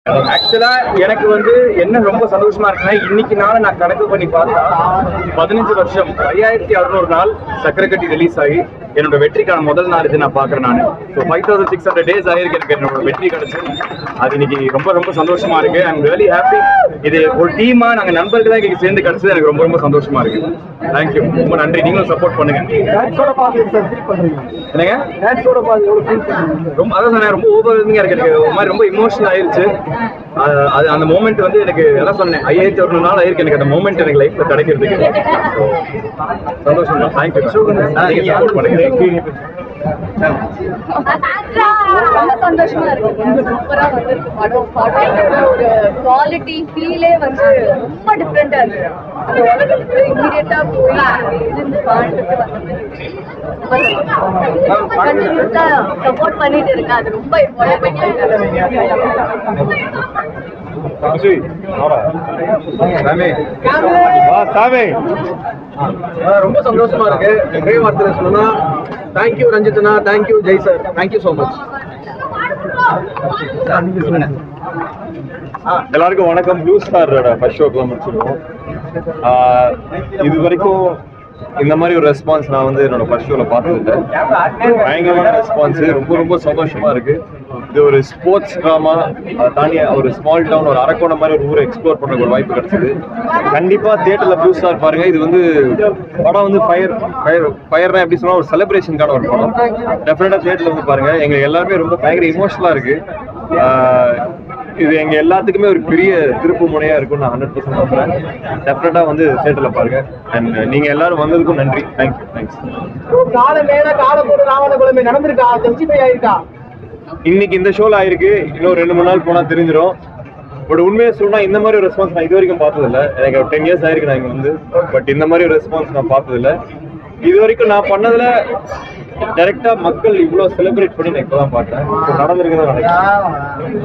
ஆக்சுவலா எனக்கு வந்து என்ன ரொம்ப சந்தோஷமா இருக்குன்னா இன்னைக்கு நாள் நான் கணக்கு பண்ணி பார்த்தா பதினஞ்சு வருஷம் ஐயாயிரத்தி அறுநூறு நாள் சக்கரை கட்டி ரிலீஸ் ஆகி என்னோட வெற்றிக்கான முதல் நாள் இது நான் பாக்குறேன் நான் so five thousand six hundred days ஆயிருக்கு எனக்கு என்னோட வெற்றி கிடைச்சு அது இன்னைக்கு ரொம்ப ரொம்ப சந்தோஷமா இருக்கு ஐம் ரியலி ஹாப்பி இது ஒரு டீமா நாங்க நண்பர்களா இன்னைக்கு சேர்ந்து கிடைச்சது எனக்கு ரொம்ப ரொம்ப சந்தோஷமா இருக்கு தேங்க்யூ ரொம்ப நன்றி நீங்களும் சப்போர்ட் பண்ணுங்க என்னங்க ரொம்ப அதான் சொன்னேன் ரொம்ப ஓவர்வெல்மிங்கா இருக்கு எனக்கு ஒரு மாதிரி ரொம்ப இமோஷனல் ஆயிருச்சு அஹ் அது அந்த மூமெண்ட் வந்து எனக்கு எல்லாம் சொன்னேன் ஐயாயிரத்தி ஒரு நாள் ஆயிருக்கு எனக்கு அந்த மூமெண்ட் எனக்கு லைஃப்ல கிடைக்கிறதுக்கு So, சந்தோஷம் தான் தேங்க்யூ நீங்க சப்போர்ட் பண்ணுங்க ரொம்ப சந்தோஷமா இருக்கு சூப்பரா வந்திருக்கு படம் படத்தோட ஒரு குவாலிட்டி ஃபீலே வந்து ரொம்ப டிஃப்ரெண்டா இருக்கு அந்த உலகத்துக்கு இமீடியட்டா போய் இருந்து வாழ்ந்துட்டு கண்டினியூஸா சப்போர்ட் பண்ணிட்டு இருக்கேன் அது ரொம்ப அஹ் ரொம்ப சந்தோஷமா இருக்கு ஒரே வார்த்தையில சொல்லணும்னா தேங்க்யூ ரஞ்சித்னா thank you Jai sir thank you so much எல்லாருக்கும் வணக்கம் ப்ளூ ஸ்டாரோட ஃபர்ஸ்ட் ஷோக்கெல்லாம் முடிச்சிருக்கோம் ஆஹ் இது வரைக்கும் இந்த மாதிரி ஒரு ரெஸ்பான்ஸ் நான் வந்து என்னோட ஃபர்ஸ்ட் ஷோல பார்த்ததில்ல பயங்கரமான ரெஸ்பான்ஸ் ரொம்ப ரொம்ப சந்தோஷமா இருக்கு இது ஒரு ஸ்போர்ட்ஸ் ட்ராமா அதை தாண்டி ஒரு ஸ்மால் டவுன் ஒரு அரக்கோணம் மாதிரி ஒரு ஊரை எக்ஸ்ப்ளோர் பண்ண ஒரு வாய்ப்பு கிடைச்சது கண்டிப்பா தியேட்டர்ல ப்ளூ ஸ்டார் பாருங்க இது வந்து படம் வந்து ஃபயர் ஃபயர் ஃபயர்னா எப்படி சொன்னா ஒரு செலிப்ரேஷனுக்கான ஒரு படம் டெஃபினட்டா தியேட்டர்ல வந்து பாருங்க எங்க எல்லாருமே ரொம்ப பயங்கர இமோஷனலா இருக்கு ஆஹ் இது எங்க எல்லாத்துக்குமே ஒரு பெரிய திருப்பு முனையா இருக்கும் நான் ஹண்ட்ரட் பர்சன்ட் நம்புறேன் டெஃபினட்டா வந்து தியேட்டர்ல பாருங்க அண்ட் நீங்க எல்லாரும் வந்ததுக்கும் நன்றி தேங்க்யூ தேங்க்ஸ் காலமேல காலப்போடு ராவணகுலமே நடந்திருக்கா ஜஸ்டிஃபை ஆயிருக்கா இன்னைக்கு இந்த ஷோல ஆயிருக்கு இன்னும் ரெண்டு மூணு நாள் போனா தெரிஞ்சிடும் பட் உண்மையை சொன்னா இந்த மாதிரி ஒரு ரெஸ்பான்ஸ் நான் இது வரைக்கும் பார்த்ததில்ல எனக்கு டென் இயர்ஸ் ஆயிருக்கு நான் இங்க வந்து பட் இந்த மாதிரி ஒரு ரெஸ்பான்ஸ் நான் பார்த்ததில்ல இது வரைக்கும் நான் பண்ணதுல டைரக்டா மக்கள் இவ்வளவு செலிப்ரேட் பண்ணி நான் இப்பதான் பார்த்தேன் நடந்திருக்குதான் நினைக்கிறேன்